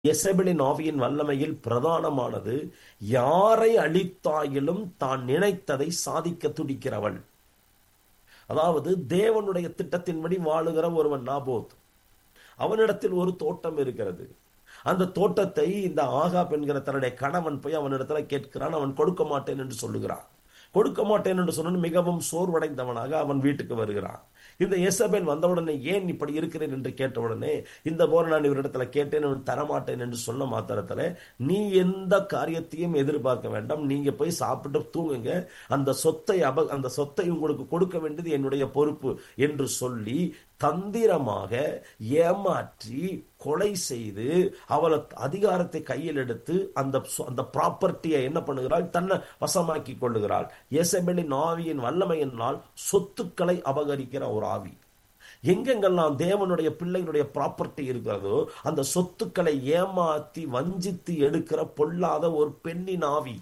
எசபெலின் ஆவியின் வல்லமையில் பிரதானமானது யாரை அழித்தாயிலும் தான் நினைத்ததை சாதிக்க துடிக்கிறவள் அதாவது தேவனுடைய திட்டத்தின்படி வாழுகிற ஒருவன் நாபோத் அவனிடத்தில் ஒரு தோட்டம் இருக்கிறது அந்த தோட்டத்தை இந்த ஆகாப் என்கிற தன்னுடைய கணவன் போய் அவனிடத்துல கேட்கிறான் அவன் கொடுக்க மாட்டேன் என்று சொல்லுகிறான் கொடுக்க மாட்டேன் என்று சொன்ன மிகவும் சோர்வடைந்தவனாக அவன் வீட்டுக்கு வருகிறான் இந்த எசபேல் வந்தவுடனே ஏன் இப்படி இருக்கிறேன் என்று கேட்டவுடனே இந்த போல நான் இவரிடத்துல கேட்டேன் அவன் தரமாட்டேன் என்று சொன்ன மாத்திரத்துல நீ எந்த காரியத்தையும் எதிர்பார்க்க வேண்டாம் நீங்க போய் சாப்பிட்டு தூங்குங்க அந்த சொத்தை அப அந்த சொத்தை உங்களுக்கு கொடுக்க வேண்டியது என்னுடைய பொறுப்பு என்று சொல்லி தந்திரமாக ஏமாற்றி கொலை செய்து அவளை அதிகாரத்தை கையில் எடுத்து அந்த அந்த ப்ராப்பர்ட்டியை என்ன பண்ணுகிறாள் தன்னை வசமாக்கி கொள்ளுகிறாள் எசபெலின் ஆவியின் வல்லமையினால் சொத்துக்களை அபகரிக்கிற ஒரு ஆவி எங்கெங்கெல்லாம் தேவனுடைய பிள்ளைகளுடைய ப்ராப்பர்ட்டி இருக்கிறதோ அந்த சொத்துக்களை ஏமாத்தி வஞ்சித்து எடுக்கிற பொல்லாத ஒரு பெண்ணின் ஆவி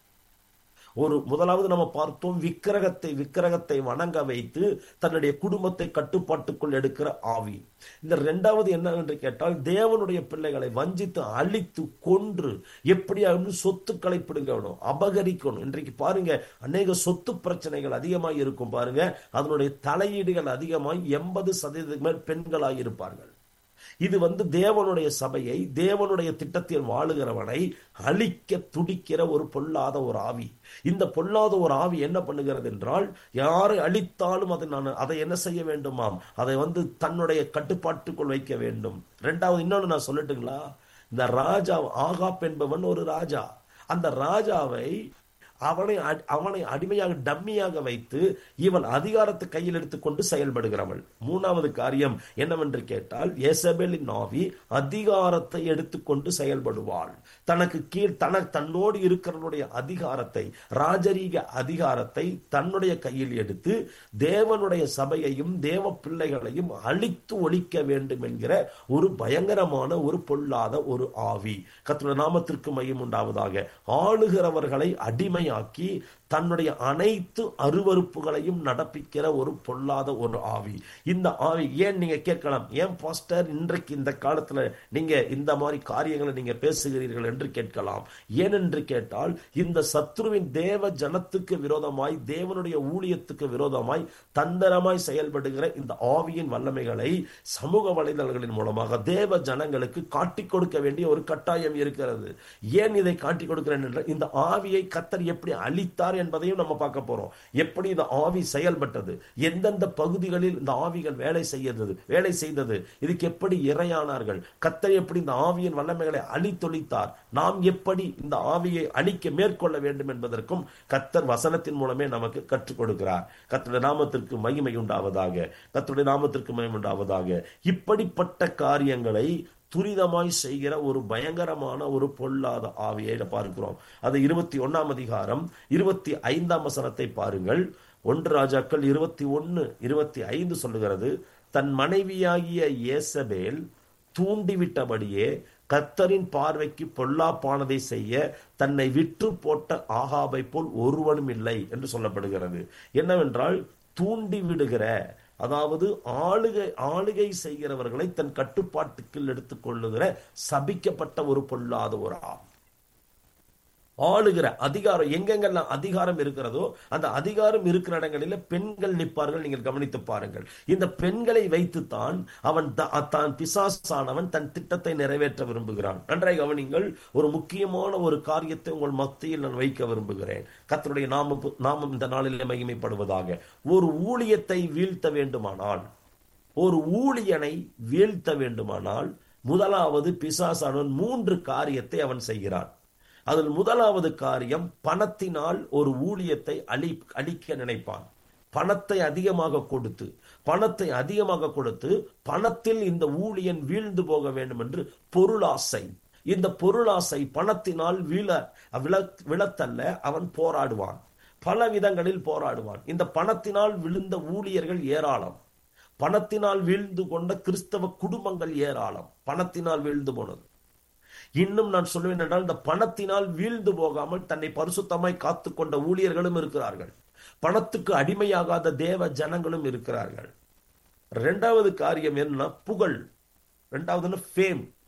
ஒரு முதலாவது நம்ம பார்த்தோம் விக்கிரகத்தை விக்கிரகத்தை வணங்க வைத்து தன்னுடைய குடும்பத்தை கட்டுப்பாட்டுக்குள் எடுக்கிற ஆவி இந்த ரெண்டாவது என்ன என்று கேட்டால் தேவனுடைய பிள்ளைகளை வஞ்சித்து அழித்து கொன்று எப்படியாவது சொத்துக்களை பிடுங்கணும் அபகரிக்கணும் இன்றைக்கு பாருங்க அநேக சொத்து பிரச்சனைகள் அதிகமாக இருக்கும் பாருங்க அதனுடைய தலையீடுகள் அதிகமாக எண்பது சதவீதம் மேல் பெண்களாக இருப்பார்கள் இது வந்து தேவனுடைய சபையை தேவனுடைய திட்டத்தில் வாழுகிறவனை அழிக்க துடிக்கிற ஒரு பொல்லாத ஒரு ஆவி இந்த பொல்லாத ஒரு ஆவி என்ன பண்ணுகிறது என்றால் யாரை அழித்தாலும் அதை நான் அதை என்ன செய்ய வேண்டுமாம் அதை வந்து தன்னுடைய கட்டுப்பாட்டுக்குள் வைக்க வேண்டும் ரெண்டாவது இன்னொன்று நான் சொல்லட்டுங்களா இந்த ராஜா ஆகாப் என்பவன் ஒரு ராஜா அந்த ராஜாவை அவனை அவனை அடிமையாக டம்மியாக வைத்து இவன் அதிகாரத்தை கையில் எடுத்துக்கொண்டு செயல்படுகிறவள் மூணாவது காரியம் என்னவென்று கேட்டால் ஏசபெலின் ஆவி அதிகாரத்தை எடுத்துக்கொண்டு செயல்படுவாள் தனக்கு கீழ் தன தன்னோடு இருக்கிறவனுடைய அதிகாரத்தை ராஜரீக அதிகாரத்தை தன்னுடைய கையில் எடுத்து தேவனுடைய சபையையும் தேவ பிள்ளைகளையும் அழித்து ஒழிக்க வேண்டும் என்கிற ஒரு பயங்கரமான ஒரு பொல்லாத ஒரு ஆவி கத்துடைய நாமத்திற்கு மையம் உண்டாவதாக ஆளுகிறவர்களை அடிமை ஆக்கி தன்னுடைய அனைத்து அருவறுப்புகளையும் நடப்பிக்கிற ஒரு பொல்லாத ஒரு ஆவி இந்த ஆவி ஏன் நீங்க கேட்கலாம் ஏன் பாஸ்டர் இன்றைக்கு இந்த காலத்துல நீங்க இந்த மாதிரி காரியங்களை நீங்க பேசுகிறீர்கள் என்று கேட்கலாம் ஏன் என்று கேட்டால் இந்த சத்ருவின் தேவ ஜனத்துக்கு விரோதமாய் தேவனுடைய ஊழியத்துக்கு விரோதமாய் தந்திரமாய் செயல்படுகிற இந்த ஆவியின் வல்லமைகளை சமூக வலைதளங்களின் மூலமாக தேவ ஜனங்களுக்கு காட்டிக் கொடுக்க வேண்டிய ஒரு கட்டாயம் இருக்கிறது ஏன் இதை காட்டிக் கொடுக்கிறேன் என்ற இந்த ஆவியை கத்தர் எப்படி அழித்தார் என்பதையும் நம்ம பார்க்க போறோம் எப்படி இந்த ஆவி செயல்பட்டது எந்தெந்த பகுதிகளில் இந்த ஆவிகள் வேலை செய்தது வேலை செய்தது இதுக்கு எப்படி இறையானார்கள் கத்தர் எப்படி இந்த ஆவியின் வல்லமைகளை அழித்தொழித்தார் நாம் எப்படி இந்த ஆவியை அழிக்க மேற்கொள்ள வேண்டும் என்பதற்கும் கத்தர் வசனத்தின் மூலமே நமக்கு கற்றுக் கொடுக்கிறார் கத்தருடைய நாமத்திற்கு மகிமை உண்டாவதாக கத்தருடைய நாமத்திற்கு மகிமை உண்டாவதாக இப்படிப்பட்ட காரியங்களை துரிதமாய் செய்கிற ஒரு பயங்கரமான ஒரு பொல்லாத ஆவியை பார்க்கிறோம் அது இருபத்தி ஒன்னாம் அதிகாரம் இருபத்தி ஐந்தாம் வசனத்தை பாருங்கள் ஒன்று ராஜாக்கள் இருபத்தி ஒன்னு இருபத்தி ஐந்து சொல்லுகிறது தன் மனைவியாகிய ஏசபேல் தூண்டிவிட்டபடியே கத்தரின் பார்வைக்கு பொல்லாப்பானதை செய்ய தன்னை விற்று போட்ட ஆகாபை போல் ஒருவனும் இல்லை என்று சொல்லப்படுகிறது என்னவென்றால் தூண்டி விடுகிற அதாவது ஆளுகை ஆளுகை செய்கிறவர்களை தன் கட்டுப்பாட்டுக்குள் எடுத்துக்கொள்ளுகிற சபிக்கப்பட்ட ஒரு பொல்லாத ஒரு ஆவி ஆளுகிற அதிகாரம் எங்கெங்கெல்லாம் அதிகாரம் இருக்கிறதோ அந்த அதிகாரம் இருக்கிற இடங்களில் பெண்கள் நிற்பார்கள் நீங்கள் கவனித்து பாருங்கள் இந்த பெண்களை வைத்துத்தான் அவன் தான் பிசாசானவன் தன் திட்டத்தை நிறைவேற்ற விரும்புகிறான் நன்றாய் கவனிங்கள் ஒரு முக்கியமான ஒரு காரியத்தை உங்கள் மத்தியில் நான் வைக்க விரும்புகிறேன் கத்தருடைய நாமம் நாமம் இந்த நாளில் மகிமைப்படுவதாக ஒரு ஊழியத்தை வீழ்த்த வேண்டுமானால் ஒரு ஊழியனை வீழ்த்த வேண்டுமானால் முதலாவது பிசாசானவன் மூன்று காரியத்தை அவன் செய்கிறான் அதில் முதலாவது காரியம் பணத்தினால் ஒரு ஊழியத்தை அழி அழிக்க நினைப்பான் பணத்தை அதிகமாக கொடுத்து பணத்தை அதிகமாக கொடுத்து பணத்தில் இந்த ஊழியன் வீழ்ந்து போக வேண்டும் என்று பொருளாசை இந்த பொருளாசை பணத்தினால் வீழ விழ விழத்தல்ல அவன் போராடுவான் பல விதங்களில் போராடுவான் இந்த பணத்தினால் விழுந்த ஊழியர்கள் ஏராளம் பணத்தினால் வீழ்ந்து கொண்ட கிறிஸ்தவ குடும்பங்கள் ஏராளம் பணத்தினால் வீழ்ந்து போனது இன்னும் நான் சொல்லுவேன் என்றால் இந்த பணத்தினால் வீழ்ந்து போகாமல் தன்னை பரிசுத்தமாய் காத்து கொண்ட ஊழியர்களும் இருக்கிறார்கள் பணத்துக்கு அடிமையாகாத தேவ ஜனங்களும் இருக்கிறார்கள் இரண்டாவது காரியம் என்ன புகழ் ரெண்டாவது ஃபேம்